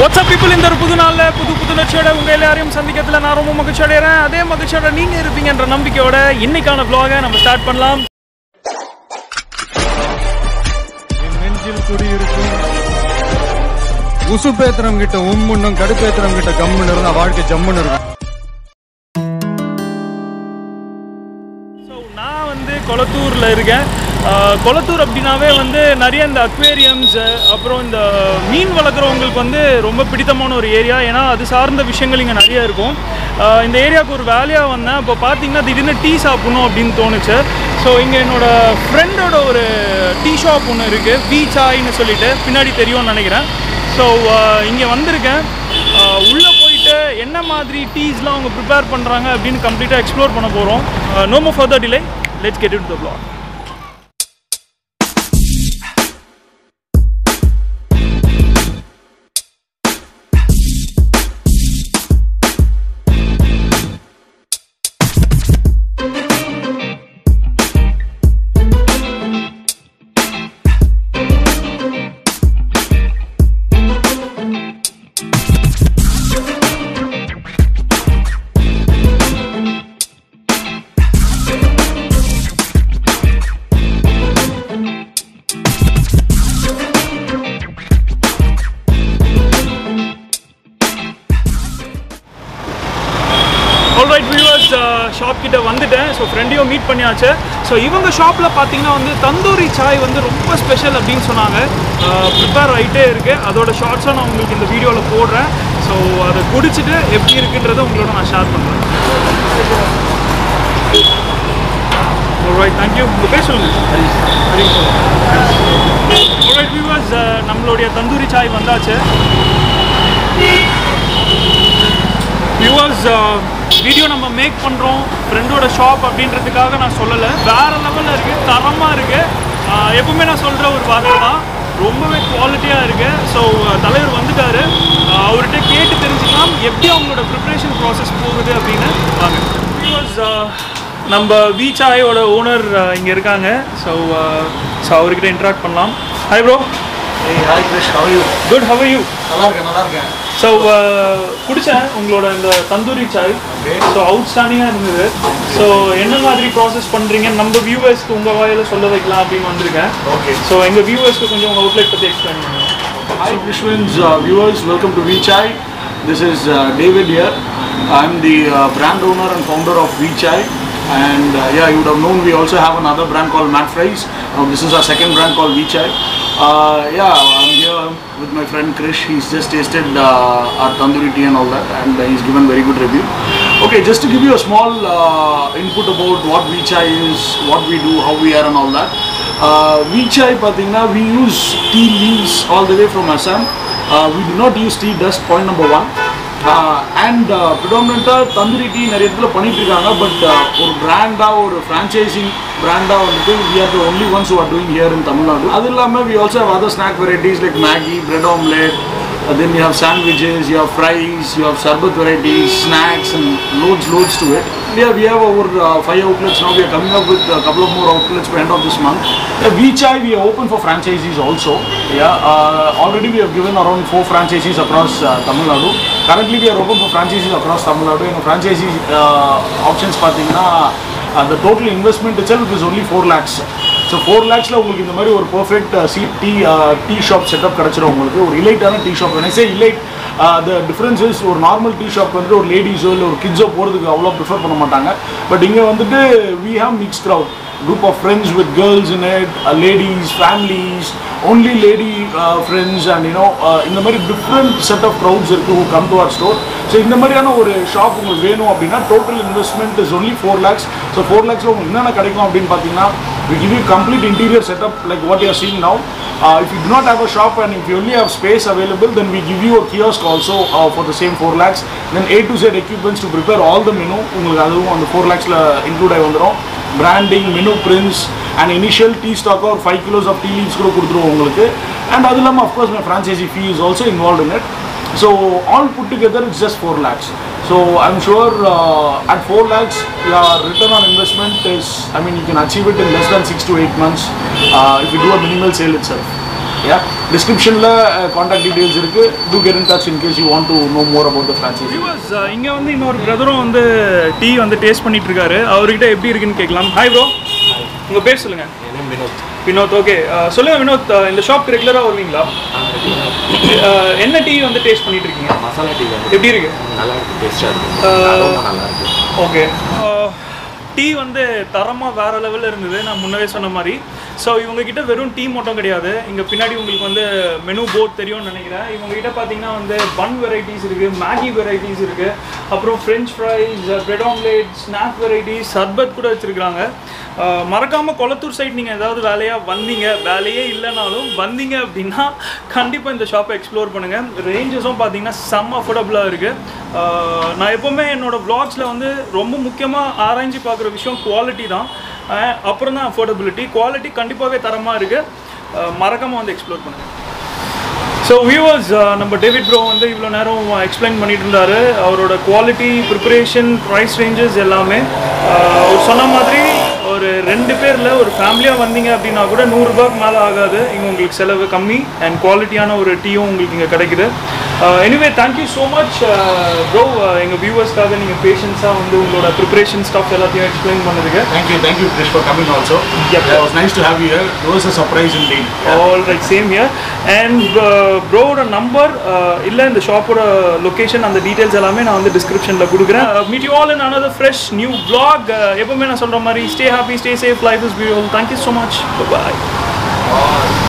WhatsApp people இந்த ஒரு புது நாளில் புது புத்துணர்ச்சியோட உங்கள் எல்லாரையும் சந்திக்கிறதுல நான் ரொம்ப மகிழ்ச்சி அடைகிறேன் அதே மகிழ்ச்சியோட நீங்கள் இருப்பீங்கன்ற நம்பிக்கையோட இன்னைக்கான vlog-அ நம்ம ஸ்டார்ட் பண்ணலாம் என் நெஞ்சில் குடியிருக்கும் உசுப்பேத்திரம் கிட்ட உம்முன்னும் கடுப்பேத்திரம் கிட்ட கம்முன்னு இருந்தா வாழ்க்கை ஜம்முன்னு இருக்கும் ஸோ நான் வந்து கொளத்தூரில் இருக்கேன் ஆஹ் கொளத்தூர் அப்படின்னாவே வந்து நிறைய இந்த அக்வேரியம்ஸ் அப்புறம் இந்த மீன் வளர்க்குறவங்களுக்கு வந்து ரொம்ப பிடித்தமான ஒரு ஏரியா ஏன்னா அது சார்ந்த விஷயங்கள் இங்கே நிறைய இருக்கும் ஆஹ் இந்த ஏரியாவுக்கு ஒரு வேலையாக வந்தேன் அப்போ பார்த்தீங்கன்னா திடீர்னு டீ சாப்பிடணும் அப்படின்னு தோணுச்சு ஸோ இங்கே என்னோட ஃப்ரெண்டோட ஒரு டீ ஷாப் ஒன்று இருக்குது பீ சாய்னு சொல்லிட்டு பின்னாடி தெரியும்னு நினைக்கிறேன் ஸோ இங்கே வந்திருக்கேன் உள்ளே போயிட்டு என்ன மாதிரி டீஸ்லாம் அவங்க ப்ரிப்பேர் பண்ணுறாங்க அப்படின்னு கம்ப்ளீட்டாக எக்ஸ்ப்ளோர் பண்ண போகிறோம் no more further delay let's get it the vlog alright viewers shop கிட்ட வந்துட்டேன் ஸோ ஃப்ரெண்டையும் மீட் பண்ணியாச்சு ஸோ இவங்க ஷாப்பில் பார்த்தீங்கன்னா வந்து தந்தூரி சாய் வந்து ரொம்ப ஸ்பெஷல் அப்படின்னு சொன்னாங்க ப்ரிப்பேர் ஆகிட்டே இருக்குது அதோட ஷார்ட்ஸும் நான் உங்களுக்கு இந்த வீடியோவில் போடுறேன் ஸோ அதை குடிச்சிட்டு எப்படி இருக்குன்றதை உங்களோட நான் ஷேர் பண்ணுறேன் ஆல்ரைட் தேங்க்யூ உங்கள் பேர் சொல்லுங்கள் ஆல்ரைட் வியூவர்ஸ் நம்மளுடைய தந்தூரி சாய் வந்தாச்சு வியூவர்ஸ் வீடியோ நம்ம மேக் பண்ணுறோம் ஃப்ரெண்டோட ஷாப் அப்படின்றதுக்காக நான் சொல்லலை வேறு லெவலில் இருக்குது தரமாக இருக்குது எப்பவுமே நான் சொல்கிற ஒரு வார்த்தை தான் ரொம்பவே குவாலிட்டியாக இருக்குது ஸோ தலைவர் வந்துட்டாரு ஆஹ் அவர்கிட்ட கேட்டு தெரிஞ்சுக்கலாம் எப்படி அவங்களோட ப்ரிப்ரேஷன் ப்ராசஸ் போகுது அப்படின்னு வாங்க வியூவர்ஸ் நம்ம வி சாயோட ஓனர் இங்கே இருக்காங்க ஸோ ஸோ அவர்கிட்ட இன்ட்ராக்ட் பண்ணலாம் hi bro Hey, hi Krish, how are you? Good how you நல்லா இருக்கேன் நல்லா இருக்கேன் ஸோ குடித்தேன் உங்களோட இந்த தந்தூரி சாய் ஸோ அவுட்ஸ்டாண்டிங்காக இருந்தது ஸோ என்ன மாதிரி ப்ராசஸ் பண்ணுறீங்க நம்ம வியூவர்ஸ்க்கு உங்கள் வாயில சொல்ல வைக்கலாம் அப்படின்னு வந்திருக்கேன் Okay. ஸோ எங்கள் வியூவர்ஸ்க்கு கொஞ்சம் உங்கள் அவுட்லெட் பற்றி எக்ஸ்பிளைன் பண்ணுங்க Hi Krishwin's uh, viewers, welcome to VChai. This is uh, David here. I'm the uh, brand owner and founder of VChai. And uh, yeah, you would have known we also have another brand called Matt Fries. Now this is our second brand called VChai. Uh, yeah, I'm here with my friend Krish. He's just tasted uh, our tandoori tea and all that, and uh, he's given very good review. Okay, just to give you a small uh, input about what VChai is, what we do, how we are, and all that. Uh, VChai பார்த்தீங்கன்னா we use tea leaves all the way from Assam. Uh, we do not use tea dust, point number one. And ப்ரிடாமினாக tandoori tea நிறைய இடத்துல பண்ணிட்டு இருக்காங்க but ஒரு பிராண்டாக ஒரு franchising பிராண்டாக வந்துட்டு we are the only ones are doing here in Tamil Nadu அது இல்லாமல் we also have other snack varieties like Maggi bread omelette Uh, then you have sandwiches, you have fries, you have sarbat varieties, snacks, and loads, loads to it. Yeah, we have over uh, five outlets now. We are coming up with a couple of more outlets by end of this month. Uh, VChai, we are open for franchisees also. Yeah, uh, already we have given around four franchisees across uh, Tamil Nadu. Currently, we are open for franchisees across Tamil Nadu. And franchisee uh, options, பார்த்தீங்கன்னா uh, the total investment itself is only 4 lakhs. So four லேக்ஸில் உங்களுக்கு இந்த மாதிரி ஒரு perfect சி tea tea shop setup கிடச்சிரும் உங்களுக்கு ஒரு இலைட்டான டீ ஷாப் நினைச்சே இலைட் த டிஃப்ரென்ஸ் இஸ் ஒரு நார்மல் டீ ஷாப் வந்துட்டு ஒரு லேடிஸோ இல்லை ஒரு கிட்ஸோ போகிறதுக்கு அவ்வளோ ப்ரிஃபர் பண்ண மாட்டாங்க பட் இங்கே வந்துட்டு we have mix crowd group of friends with girls in it, uh, ladies, families, only lady uh, friends and you know uh, இந்த மாதிரி different set of crowds இருக்கு who come to our store. So இந்த மாதிரியான ஒரு shop உங்களுக்கு வேணும் அப்படின்னா total investment is only four lakhs so four லேக்ஸில் உங்களுக்கு என்னென்ன கிடைக்கும் அப்படின்னு பார்த்தீங்கன்னா we give you complete interior setup like what you are seeing now. Uh, if you do not have a shop and if you only have space available, then we give you a kiosk also uh, for the same 4 lakhs. Then A to Z equipments to prepare all the menu. உங்களுக்கு அதுவும் அந்த 4 lakhsல include ஆகி வந்துடும் branding, menu prints and initial tea stock or 5 kilos of tea leaves கூட கொடுத்துருவோம் உங்களுக்கு and அது இல்லாமல் of course my franchisee fee is also involved in it. So all put together it's just 4 lakhs. So I'm sure uh, at 4 lakhs your return on investment is I mean you can achieve it in less than 6 to 8 months uh, if you do a minimal sale itself. Yeah. Descriptionல uh, contact details இருக்கு. Do get in touch in case you want to know more about the franchise. Viewers இங்க வந்து இன்னொரு பிரதரும் வந்து tea வந்து taste பண்ணிட்டு இருக்காரு அவர்கிட்ட எப்படி இருக்குன்னு கேட்கலாம் ஹாய் ப்ரோ உங்க பேர் சொல்லுங்க வினோத் ஓகே சொல்லுங்க வினோத் uh, இந்த ஷாப்க்கு ரெகுலரா வருவீங்களா Uh, என்ன டீ வந்து டேஸ்ட் பண்ணிட்டு இருக்கீங்க மசாலா டீ வந்து எப்படி இருக்கு நல்லா இருக்கு டேஸ்டாக இருக்கு ஆஹ் ரொம்ப நல்லா இருக்கு ஓகே டீ வந்து தரமாக வேற லெவலில் இருந்தது நான் முன்னவே சொன்ன மாதிரி ஸோ இவங்க கிட்ட வெறும் டீ மட்டும் கிடையாது இங்கே பின்னாடி உங்களுக்கு வந்து மெனு போர்ட் தெரியும்னு நினைக்கிறேன் இவங்க கிட்ட பார்த்தீங்கன்னா வந்து பன் வெரைட்டிஸ் இருக்குது மேகி வெரைட்டிஸ் இருக்குது அப்புறம் french fries bread omelette snack varieties சர்பத் கூட வச்சுருக்காங்க மறக்காமல் கொளத்தூர் சைட் நீங்கள் ஏதாவது வேலையாக வந்தீங்க வேலையே இல்லைனாலும் வந்தீங்க அப்படின்னா கண்டிப்பாக இந்த ஷாப்பை எக்ஸ்ப்ளோர் பண்ணுங்கள் ரேஞ்சஸும் பார்த்தீங்கன்னா செம்ம அஃபோர்டபுளாக இருக்குது நான் எப்போவுமே என்னோட vlogsல வந்து ரொம்ப முக்கியமாக ஆராய்ஞ்சு பார்க்குற விஷயம் குவாலிட்டி தான் அஹ் அப்புறம் தான் அஃபோர்டபிலிட்டி குவாலிட்டி கண்டிப்பாகவே தரமாக இருக்குது மறக்காமல் வந்து எக்ஸ்ப்ளோர் பண்ணுங்கள் ஸோ வியூவர்ஸ் நம்ம டேவிட் ப்ரோ வந்து இவ்வளோ நேரம் எக்ஸ்பிளைன் பண்ணிட்டு இருந்தாரு அவரோட குவாலிட்டி ப்ரிப்பரேஷன் ப்ரைஸ் ரேஞ்சஸ் எல்லாமே அஹ், அவர் சொன்ன மாதிரி ஒரு ரெண்டு பேரில் ஒரு ஃபேமிலியாக வந்தீங்க அப்படின்னா கூட நூறுரூபாய்க்கு மேலே ஆகாது இங்கே உங்களுக்கு செலவு கம்மி அண்ட் குவாலிட்டியான ஒரு டீயும் உங்களுக்கு இங்கே கிடைக்குது anyway thank you so much bro எங்கள் வியூவர்ஸ்க்காக நீங்கள் பேஷன்ஸாக வந்து உங்களோட ப்ரிப்பரேஷன் ஸ்டாஃப் எல்லாத்தையும் எக்ஸ்பிளைன் பண்ணதுக்கு Thank you, thank you, Krish, for coming also. Yep. Yeah, it was nice to have you here. It was a surprise indeed. All right same year and ப்ரோவோட number இல்லை இந்த ஷாப்போட location அந்த details எல்லாமே நான் வந்து டிஸ்கிரிப்ஷனில் கொடுக்குறேன் meet you all in another fresh new vlog எப்பவுமே நான் சொல்கிற மாதிரி stay happy stay safe life is beautiful thank you so much bye